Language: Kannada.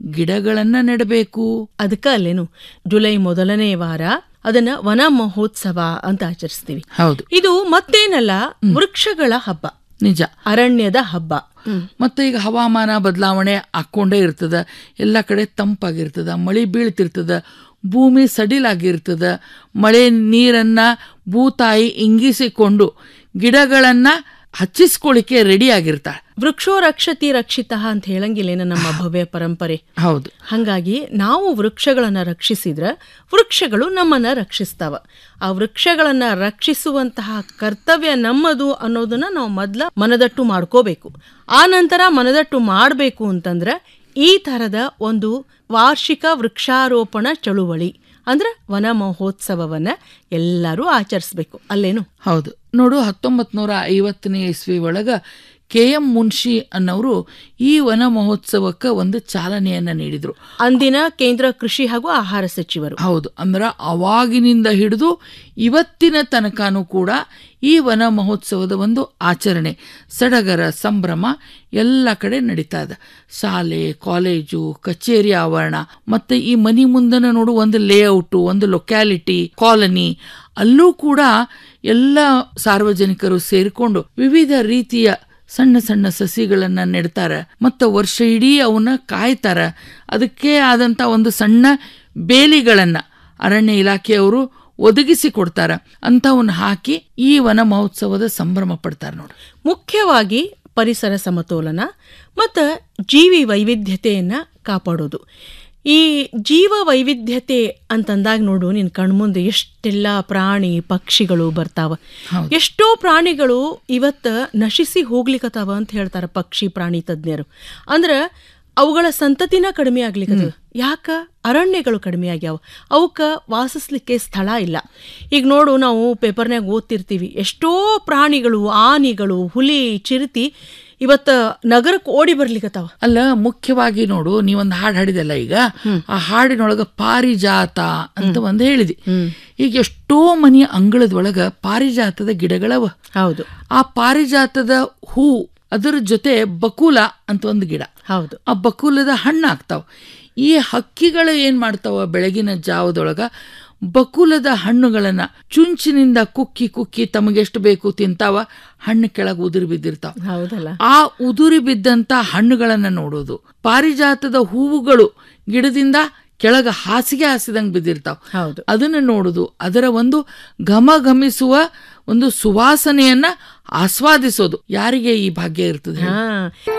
ಗಿಡಗಳನ್ನ ನೆಡಬೇಕು ಅದಕ್ಕ ಅಲ್ಲೇನು ಜುಲೈ ಮೊದಲನೇ ವಾರ ಅದನ್ನ ವನ ಮಹೋತ್ಸವ ಅಂತ ಆಚರಿಸ್ತೀವಿ ಹೌದು ಇದು ಮತ್ತೇನಲ್ಲ ವೃಕ್ಷಗಳ ಹಬ್ಬ ನಿಜ ಅರಣ್ಯದ ಹಬ್ಬ ಮತ್ತೆ ಈಗ ಹವಾಮಾನ ಬದಲಾವಣೆ ಆಕ್ಕೊಂಡೇ ಇರ್ತದ ಎಲ್ಲ ಕಡೆ ತಂಪಾಗಿರ್ತದ ಮಳೆ ಬೀಳ್ತಿರ್ತದ ಭೂಮಿ ಸಡಿಲಾಗಿರ್ತದ ಮಳೆ ನೀರನ್ನ ಭೂತಾಯಿ ಇಂಗಿಸಿಕೊಂಡು ಗಿಡಗಳನ್ನ ಹಚ್ಚಿಸ್ಕೊಳ್ಳಿಕ್ಕೆ ರೆಡಿ ಆಗಿರ್ತಾಳೆ ವೃಕ್ಷೋ ರಕ್ಷತಿ ರಕ್ಷಿತ ಅಂತ ಹೇಳಂಗಿಲ್ಲೇನ ನಮ್ಮ ಭವ್ಯ ಪರಂಪರೆ ಹೌದು ಹಂಗಾಗಿ ನಾವು ವೃಕ್ಷಗಳನ್ನ ರಕ್ಷಿಸಿದ್ರೆ ವೃಕ್ಷಗಳು ನಮ್ಮನ್ನ ರಕ್ಷಿಸ್ತಾವ ಆ ವೃಕ್ಷಗಳನ್ನ ರಕ್ಷಿಸುವಂತಹ ಕರ್ತವ್ಯ ನಮ್ಮದು ಅನ್ನೋದನ್ನ ನಾವು ಮೊದ್ಲ ಮನದಟ್ಟು ಮಾಡ್ಕೋಬೇಕು ಆ ನಂತರ ಮನದಟ್ಟು ಮಾಡಬೇಕು ಅಂತಂದ್ರೆ ಈ ತರದ ಒಂದು ವಾರ್ಷಿಕ ವೃಕ್ಷಾರೋಪಣ ಚಳುವಳಿ ಅಂದ್ರೆ ವನ ಮಹೋತ್ಸವವನ್ನ ಎಲ್ಲರೂ ಆಚರಿಸ್ಬೇಕು ಅಲ್ಲೇನು ಹೌದು ನೋಡು ಹತ್ತೊಂಬತ್ ನೂರ ಐವತ್ತನೇ ಇಸ್ವಿ ಒಳಗ ಕೆ ಎಂ ಮುನ್ಷಿ ಅನ್ನೋರು ಈ ವನ ಮಹೋತ್ಸವಕ್ಕೆ ಒಂದು ಚಾಲನೆಯನ್ನ ನೀಡಿದ್ರು ಅಂದಿನ ಕೇಂದ್ರ ಕೃಷಿ ಹಾಗೂ ಆಹಾರ ಸಚಿವರು ಹೌದು ಅಂದ್ರೆ ಅವಾಗಿನಿಂದ ಹಿಡಿದು ಇವತ್ತಿನ ತನಕನೂ ಕೂಡ ಈ ವನ ಮಹೋತ್ಸವದ ಒಂದು ಆಚರಣೆ ಸಡಗರ ಸಂಭ್ರಮ ಎಲ್ಲ ಕಡೆ ನಡೀತಾ ಇದೆ ಶಾಲೆ ಕಾಲೇಜು ಕಚೇರಿ ಆವರಣ ಮತ್ತೆ ಈ ಮನಿ ಮುಂದನ ನೋಡು ಒಂದು ಲೇಔಟು ಒಂದು ಲೊಕ್ಯಾಲಿಟಿ ಕಾಲನಿ ಅಲ್ಲೂ ಕೂಡ ಎಲ್ಲ ಸಾರ್ವಜನಿಕರು ಸೇರಿಕೊಂಡು ವಿವಿಧ ರೀತಿಯ ಸಣ್ಣ ಸಣ್ಣ ಸಸಿಗಳನ್ನ ನೆಡ್ತಾರ ಮತ್ತು ವರ್ಷ ಇಡೀ ಅವನ್ನ ಕಾಯ್ತಾರ ಅದಕ್ಕೆ ಆದಂತ ಒಂದು ಸಣ್ಣ ಬೇಲಿಗಳನ್ನ ಅರಣ್ಯ ಇಲಾಖೆಯವರು ಒದಗಿಸಿ ಕೊಡ್ತಾರ ಅಂತವನ್ನ ಹಾಕಿ ಈ ವನ ಮಹೋತ್ಸವದ ಸಂಭ್ರಮ ಪಡ್ತಾರ ನೋಡಿ ಮುಖ್ಯವಾಗಿ ಪರಿಸರ ಸಮತೋಲನ ಮತ್ತು ಜೀವಿ ವೈವಿಧ್ಯತೆಯನ್ನ ಕಾಪಾಡೋದು ಈ ಜೀವ ವೈವಿಧ್ಯತೆ ಅಂತಂದಾಗ ನೋಡು ನಿನ್ ಕಣ್ಮುಂದೆ ಎಷ್ಟೆಲ್ಲ ಪ್ರಾಣಿ ಪಕ್ಷಿಗಳು ಬರ್ತಾವ ಎಷ್ಟೋ ಪ್ರಾಣಿಗಳು ಇವತ್ತ ನಶಿಸಿ ಹೋಗ್ಲಿಕ್ಕತ್ತಾವ ಅಂತ ಹೇಳ್ತಾರ ಪಕ್ಷಿ ಪ್ರಾಣಿ ತಜ್ಞರು ಅಂದ್ರ ಅವುಗಳ ಸಂತತಿನ ಕಡಿಮೆ ಆಗ್ಲಿಕ್ಕತ್ತದ ಯಾಕ ಅರಣ್ಯಗಳು ಕಡಿಮೆ ಆಗ್ಯಾವ ಅವಕ್ಕ ವಾಸಿಸ್ಲಿಕ್ಕೆ ಸ್ಥಳ ಇಲ್ಲ ಈಗ ನೋಡು ನಾವು ಪೇಪರ್ನ್ಯಾಗ ಓದ್ತಿರ್ತೀವಿ ಎಷ್ಟೋ ಪ್ರಾಣಿಗಳು ಆನಿಗಳು ಹುಲಿ ಚಿರತಿ ಇವತ್ತ ನಗರಕ್ಕೆ ಓಡಿ ಬರ್ಲಿಕ್ಕತ್ತಾವ ಅಲ್ಲ ಮುಖ್ಯವಾಗಿ ನೋಡು ನೀವೊಂದು ಹಾಡು ಹಾಡಿದೆಲ್ಲ ಈಗ ಆ ಹಾಡಿನೊಳಗ ಪಾರಿಜಾತ ಅಂತ ಒಂದು ಹೇಳಿದಿ ಈಗ ಎಷ್ಟೋ ಮನೆಯ ಅಂಗಳದೊಳಗ ಪಾರಿಜಾತದ ಗಿಡಗಳವ ಹೌದು ಆ ಪಾರಿಜಾತದ ಹೂ ಅದರ ಜೊತೆ ಬಕೂಲ ಅಂತ ಒಂದು ಗಿಡ ಹೌದು ಆ ಬಕೂಲದ ಹಣ್ಣು ಆಗ್ತಾವ ಈ ಹಕ್ಕಿಗಳು ಏನ್ ಮಾಡ್ತಾವ ಬೆಳಗಿನ ಜಾವದೊಳಗ ಬಕೂಲದ ಹಣ್ಣುಗಳನ್ನ ಚುಂಚಿನಿಂದ ಕುಕ್ಕಿ ಕುಕ್ಕಿ ತಮಗೆಷ್ಟು ಬೇಕು ತಿಂತಾವ ಹಣ್ಣು ಕೆಳಗೆ ಉದುರಿ ಬಿದ್ದಿರ್ತಾವ ಹೌದಲ್ಲ ಆ ಉದುರಿ ಬಿದ್ದಂತ ಹಣ್ಣುಗಳನ್ನ ನೋಡೋದು ಪಾರಿಜಾತದ ಹೂವುಗಳು ಗಿಡದಿಂದ ಕೆಳಗ ಹಾಸಿಗೆ ಹಾಸಿದಂಗೆ ಬಿದ್ದಿರ್ತಾವ ಹೌದು ಅದನ್ನ ನೋಡುದು ಅದರ ಒಂದು ಘಮ ಘಮಿಸುವ ಒಂದು ಸುವಾಸನೆಯನ್ನ ಆಸ್ವಾದಿಸೋದು ಯಾರಿಗೆ ಈ ಭಾಗ್ಯ ಇರ್ತದೆ ಹೇಳು? ಹಾ